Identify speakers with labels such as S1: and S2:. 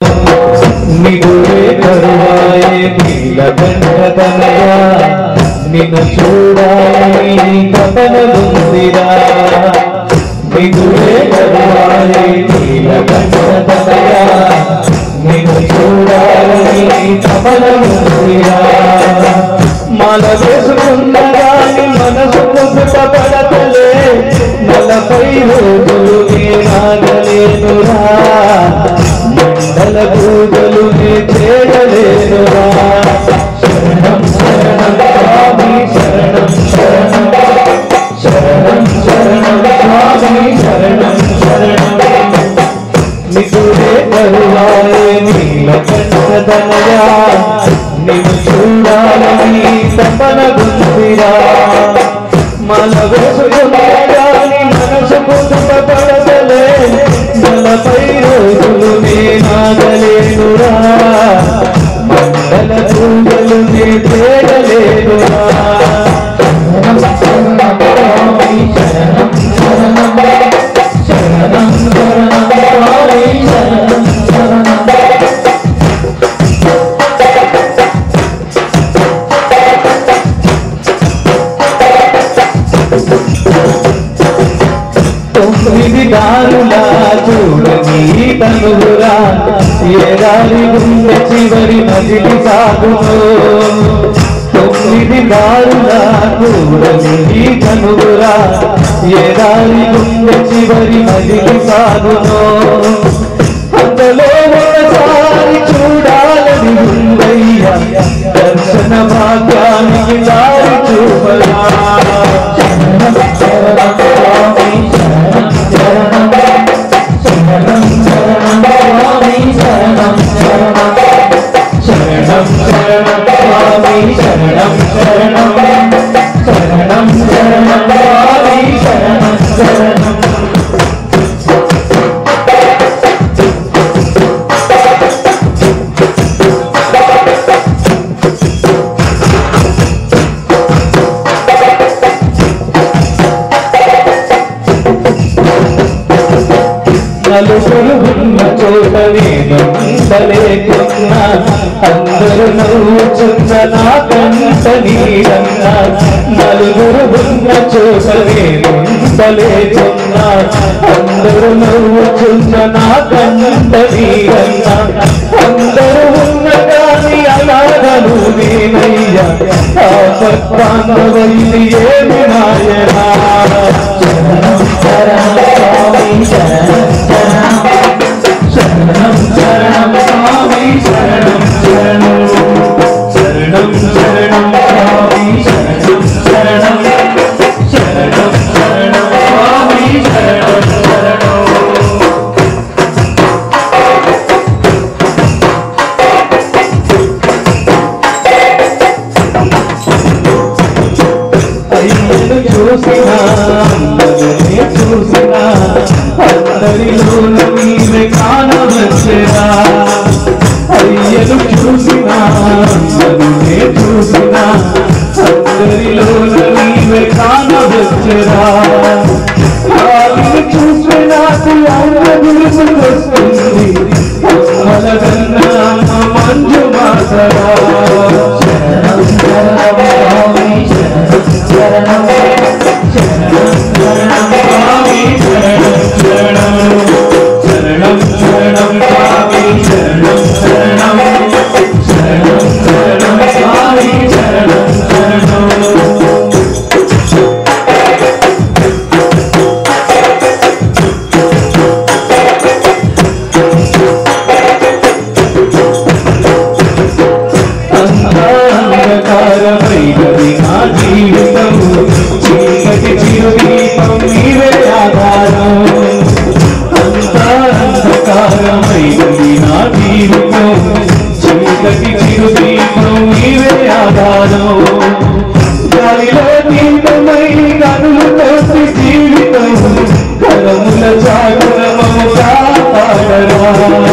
S1: నిగురే కరువాయే నీలకంఠతనయా నిన్ను చూడాలని తపన గుందిరా నిగురే కరువాయే నీలకంఠతనయా నిన్ను చూడాలని తపన గుందిరా మాల వేసుకున్న గాని మనసు ముసుట పడతలే నలభై రోజులు నేనాగలేనురా మండల పూజలు నే చేయలేనురా శరణం శరణం స్వామి శరణం శరణం శరణం శరణం స్వామి శరణం శరణం నిగురే కరువాయే నీలకంఠదనయా నిన్ను చూడాలని తపన గుందిరా మన వేసుకుని మనసు కుటుంబపడతలే నలభై రోజులు నేనాగలేనురా మండల పూజలు నే తేగలేనురా శరణం స్వామి శరణం శరణం శరణం శరణం స్వామి శరణం శరణం తొమ్మిది దారులా చూడని తనుగురా ఏ దారి గుండె చివరి మజిలి సాగును తొమ్మిది దారులా చూడని తనుగురా ఏ దారి గుండె చివరి మజిలి సాగును అందులో ఒకసారి చూడాలని ఉందయ్యా దర్శన భాగ్యానికి దారి చూపలా శరణం శరణం స్వామి శరణం శరణం శరణం స్వామి శరణం శరణం శరణం శరణం స్వామి శరణం శరణం శరణం శరణం స్వామి శరణం శరణం నలుగురు ఉన్న చోట నేను లేకున్నా అందరూ నవ్వుచున్న నా కంట నీరన్నా నలుగురు ఉన్న చోట నేను లేకున్నా అందరూ నవ్వుచున్న నా కంట నీరన్నా అందరూ ఉన్న కానీ అలాగను నేనయ్యా ఆపత్వాంగవైది ఏమి నాయనా శరణం శరణం స్వామి శరణం శరణం శరణం స్వామి శరణం శరణం శరణం శరణం స్వామి శరణం శరణం శరణం శరణం స్వామి శరణం శరణం అయ్యను చూసినా అందరినీ చూసినా అందరిలోన నీవే కానవచ్చరా అయ్యను చూసినా అందరినీ చూసినా అందరిలోన నీవే కానవచ్చరా వాళ్ళని చూసి నాకు అందరి వస్తుంది అమ్మలగన్న మంజు మాసరా శరణం శరణం స్వామి శరణం శరణం శరణం స్వామి శరణం శరణం శరణం శరణం స్వామి శరణం శరణం శరణం శరణం స్వామి శరణం శరణం అంధకారమైనది నా జీవితం చీకటి చిరుదీపం నీవే ఆధారం అంతా అంధకారమైనది నా జీవితం చీకటి చిరుదీపం నీవే ఆధారం గాలిలో దీపమై కనులు తోసి జీవితం కలముల జాగరమము కాపాడరా